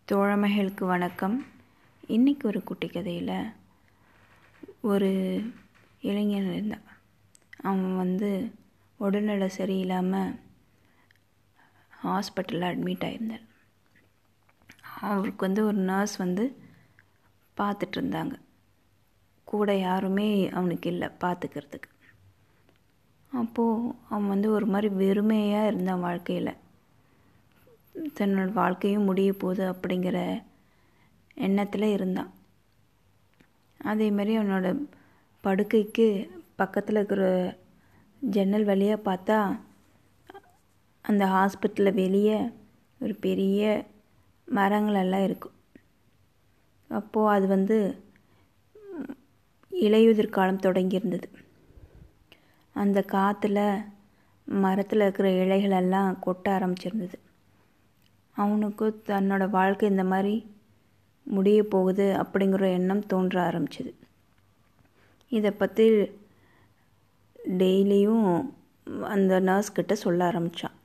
தோழமைகளுக்கு வணக்கம் இன்றைக்கி ஒரு குட்டி கதையில் ஒரு இளைஞன் இருந்தான் அவன் வந்து உடல்நல சரியில்லாமல் ஹாஸ்பிட்டலில் அட்மிட் ஆகியிருந்தார் அவருக்கு வந்து ஒரு நர்ஸ் வந்து பார்த்துட்டு இருந்தாங்க கூட யாருமே அவனுக்கு இல்லை பார்த்துக்கிறதுக்கு அப்போது அவன் வந்து ஒரு மாதிரி வெறுமையாக இருந்தான் வாழ்க்கையில் தன்னோட வாழ்க்கையும் முடிய போகுது அப்படிங்கிற எண்ணத்தில் இருந்தான் அதே மாதிரி அவனோட படுக்கைக்கு பக்கத்தில் இருக்கிற ஜன்னல் வழியாக பார்த்தா அந்த ஹாஸ்பிட்டலில் வெளியே ஒரு பெரிய மரங்கள் எல்லாம் இருக்கும் அப்போது அது வந்து இலையுதிர் காலம் தொடங்கியிருந்தது அந்த காற்றுல மரத்தில் இருக்கிற இலைகளெல்லாம் கொட்ட ஆரம்பிச்சிருந்தது அவனுக்கு தன்னோட வாழ்க்கை இந்த மாதிரி முடிய போகுது அப்படிங்கிற எண்ணம் தோன்ற ஆரம்பிச்சிது இதை பற்றி டெய்லியும் அந்த நர்ஸ் கிட்ட சொல்ல ஆரம்பித்தான்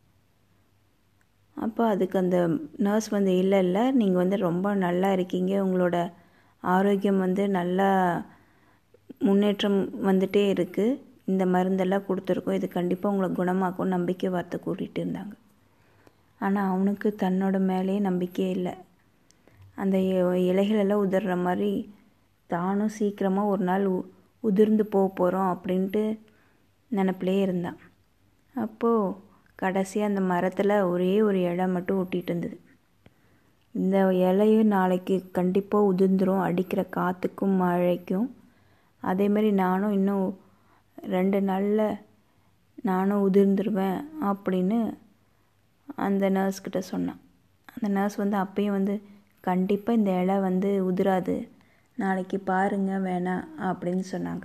அப்போ அதுக்கு அந்த நர்ஸ் வந்து இல்லை இல்லை நீங்கள் வந்து ரொம்ப நல்லா இருக்கீங்க உங்களோட ஆரோக்கியம் வந்து நல்லா முன்னேற்றம் வந்துட்டே இருக்குது இந்த மருந்தெல்லாம் கொடுத்துருக்கோம் இது கண்டிப்பாக உங்களை குணமாக்கும் நம்பிக்கை வார்த்தை கூட்டிகிட்டு இருந்தாங்க ஆனால் அவனுக்கு தன்னோட மேலேயே நம்பிக்கையே இல்லை அந்த இலைகளெல்லாம் உதிர்ற மாதிரி தானும் சீக்கிரமாக ஒரு நாள் உதிர்ந்து போக போகிறோம் அப்படின்ட்டு நினப்பிலே இருந்தான் அப்போது கடைசியாக அந்த மரத்தில் ஒரே ஒரு இலை மட்டும் ஒட்டிகிட்டு இருந்தது இந்த இலையும் நாளைக்கு கண்டிப்பாக உதிர்ந்துடும் அடிக்கிற காற்றுக்கும் மழைக்கும் அதே மாதிரி நானும் இன்னும் ரெண்டு நாளில் நானும் உதிர்ந்துருவேன் அப்படின்னு அந்த நர்ஸ்கிட்ட சொன்னான் அந்த நர்ஸ் வந்து அப்பயும் வந்து கண்டிப்பாக இந்த இலை வந்து உதிராது நாளைக்கு பாருங்க வேணாம் அப்படின்னு சொன்னாங்க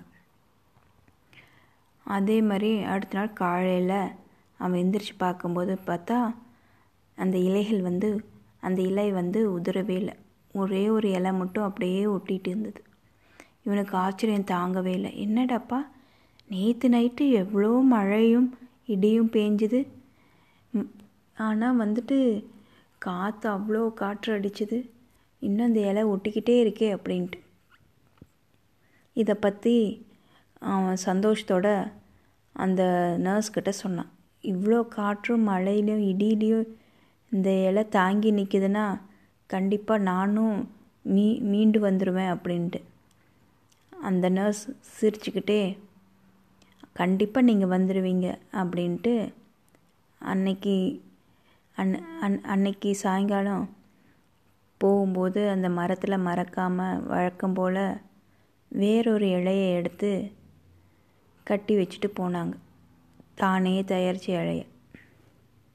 அதே மாதிரி அடுத்த நாள் காலையில் அவன் எந்திரிச்சு பார்க்கும்போது பார்த்தா அந்த இலைகள் வந்து அந்த இலை வந்து உதிரவே இல்லை ஒரே ஒரு இலை மட்டும் அப்படியே ஒட்டிகிட்டு இருந்தது இவனுக்கு ஆச்சரியம் தாங்கவே இல்லை என்னடாப்பா நேற்று நைட்டு எவ்வளோ மழையும் இடியும் பேஞ்சுது ஆனால் வந்துட்டு காற்று அவ்வளோ காற்று அடிச்சுது இன்னும் அந்த இலை ஒட்டிக்கிட்டே இருக்கே அப்படின்ட்டு இதை பற்றி அவன் சந்தோஷத்தோட அந்த நர்ஸ்கிட்ட சொன்னான் இவ்வளோ காற்றும் மழையிலையும் இடியிலையும் இந்த இலை தாங்கி நிற்கிதுன்னா கண்டிப்பாக நானும் மீ மீண்டு வந்துடுவேன் அப்படின்ட்டு அந்த நர்ஸ் சிரிச்சுக்கிட்டே கண்டிப்பாக நீங்கள் வந்துடுவீங்க அப்படின்ட்டு அன்னைக்கு அன் அன் அன்னைக்கு சாயங்காலம் போகும்போது அந்த மரத்தில் மறக்காமல் வழக்கம் போல் வேறொரு இலையை எடுத்து கட்டி வச்சுட்டு போனாங்க தானே தயாரித்த இலையை